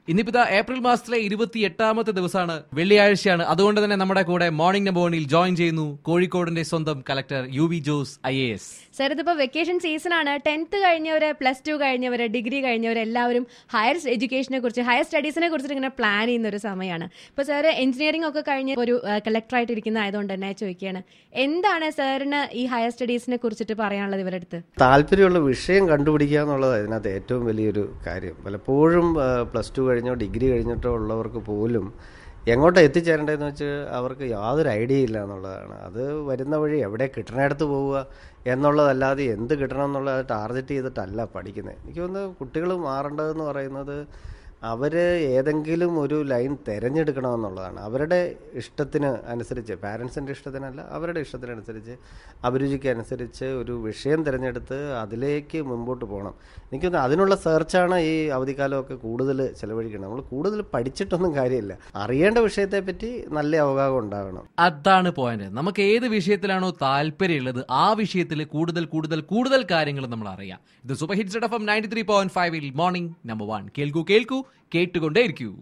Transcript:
ഇന്നിപ്പോ ഇതാ ഏപ്രിൽ മാസത്തിലെ ഇരുപത്തി എട്ടാമത്തെ ദിവസമാണ് വെള്ളിയാഴ്ചയാണ് അതുകൊണ്ട് തന്നെ നമ്മുടെ കൂടെ മോർണിംഗ് നമ്പർ വണിൽ ജോയിൻ ചെയ്യുന്നു കോഴിക്കോടിന്റെ സ്വന്തം collector U V Jose I A S sir ഇതിപ്പോ വെക്കേഷൻ സീസൺ ആണ് ടെൻത്ത് കഴിഞ്ഞവര് പ്ലസ് ടു കഴിഞ്ഞവര് ഡിഗ്രി കഴിഞ്ഞവര് എല്ലാവരും ഹയർ എഡ്യൂക്കേഷനെ കുറിച്ച് ഹയർ സ്റ്റഡീസിനെ കുറിച്ചിട്ട് ഇങ്ങനെ പ്ലാൻ ചെയ്യുന്ന ഒരു സമയമാണ് ഇപ്പൊ സാറ് എഞ്ചിനീയറിംഗ് ഒക്കെ കഴിഞ്ഞ ഒരു കളക്ടറായിട്ട് ഇരിക്കുന്ന ആയതുകൊണ്ട് തന്നെ ചോദിക്കുകയാണ് എന്താണ് സാറിന് ഈ ഹയർ സ്റ്റഡീസിനെ കുറിച്ചിട്ട് പറയാനുള്ളത് ഇവരുടെ അടുത്ത് താല്പര്യമുള്ള വിഷയം കണ്ടുപിടിക്കുക എന്നുള്ളത് ഇതിനകത്ത് ഏറ്റവും വലിയൊരു കാര്യം പലപ്പോഴും പ്ലസ് ടു കഴിഞ്ഞോ ഡിഗ്രി കഴിഞ്ഞിട്ടോ ഉള്ളവർക്ക് പോലും എങ്ങോട്ടാണ് എത്തിച്ചേരേണ്ടതെന്ന് വെച്ച് അവർക്ക് യാതൊരു ഐഡിയ ഇല്ല എന്നുള്ളതാണ് അത് വരുന്ന വഴി എവിടെ കിട്ടണയിടത്ത് പോവുക എന്നുള്ളതല്ലാതെ എന്ത് കിട്ടണം എന്നുള്ളത് ടാർഗറ്റ് ചെയ്തിട്ടല്ല പഠിക്കുന്നത് എനിക്ക് തോന്നുന്നു കുട്ടികൾ മാറേണ്ടതെന്ന് പറയുന്നത് അവർ ഏതെങ്കിലും ഒരു ലൈൻ തിരഞ്ഞെടുക്കണമെന്നുള്ളതാണ് അവരുടെ ഇഷ്ടത്തിന് അനുസരിച്ച് പാരൻസിൻ്റെ ഇഷ്ടത്തിനല്ല അവരുടെ ഇഷ്ടത്തിനനുസരിച്ച് അഭിരുചിക്ക് അനുസരിച്ച് ഒരു വിഷയം തിരഞ്ഞെടുത്ത് അതിലേക്ക് മുമ്പോട്ട് പോകണം എനിക്ക് തോന്നുന്നു അതിനുള്ള സെർച്ചാണ് ഈ അവധിക്കാലമൊക്കെ കൂടുതൽ ചിലവഴിക്കണം നമ്മൾ കൂടുതൽ പഠിച്ചിട്ടൊന്നും കാര്യമില്ല അറിയേണ്ട വിഷയത്തെപ്പറ്റി നല്ല അവഗാഹം ഉണ്ടാകണം അതാണ് പോയിന്റ് നമുക്ക് ഏത് വിഷയത്തിലാണോ താല്പര്യമുള്ളത് ആ വിഷയത്തിൽ കൂടുതൽ കൂടുതൽ കൂടുതൽ കാര്യങ്ങൾ നമ്മൾ അറിയാം ഇത് super hits F M ninety three point ഫൈവിൽ മോർണിംഗ് നമ്പർ വൺ കേൾക്കൂ കേൾക്കൂ കേട്ടുകൊണ്ടേയിരിക്കൂ